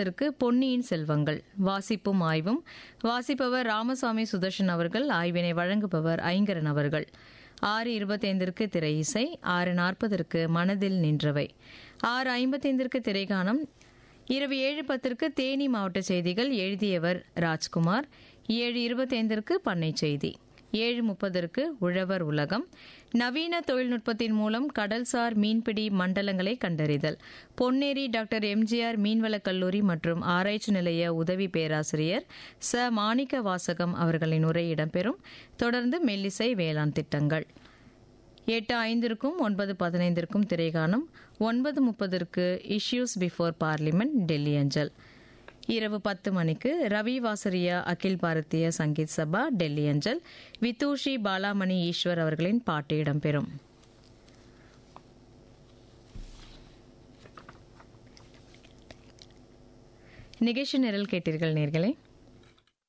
பத்திற்கு பொன்னியின் செல்வங்கள் வாசிப்பும் ஆய்வும் வாசிப்பவர் ராமசாமி சுதர்ஷன் அவர்கள் ஆய்வினை வழங்குபவர் ஐங்கரன் அவர்கள் ஆறு இருபத்தைந்திற்கு திரை இசை ஆறு நாற்பதற்கு மனதில் நின்றவை ஆறு ஐம்பத்தைந்திற்கு திரைகானம் இரவு ஏழு பத்திற்கு தேனி மாவட்ட செய்திகள் எழுதியவர் ராஜ்குமார் ஏழு இருபத்தைந்திற்கு பண்ணை செய்தி ஏழு முப்பதற்கு உழவர் உலகம் நவீன தொழில்நுட்பத்தின் மூலம் கடல்சார் மீன்பிடி மண்டலங்களை கண்டறிதல் பொன்னேரி டாக்டர் எம்ஜிஆர் மீன்வளக் கல்லூரி மற்றும் ஆராய்ச்சி நிலைய உதவி பேராசிரியர் ச மாணிக்க வாசகம் அவர்களின் உரை இடம்பெறும் தொடர்ந்து மெல்லிசை வேளாண் திட்டங்கள் எட்டு ஐந்திற்கும் ஒன்பது பதினைந்திற்கும் திரைகாணும் ஒன்பது முப்பதற்கு இஷ்யூஸ் பிஃபோர் பார்லிமெண்ட் டெல்லி அஞ்சல் இரவு பத்து மணிக்கு ரவி வாசரியா அகில் பாரதிய சங்கீத் சபா டெல்லி அஞ்சல் விதூஷி பாலாமணி ஈஸ்வர் அவர்களின் பாட்டு இடம்பெறும் நிகழ்ச்சி நிரல் கேட்டீர்கள் நேர்களே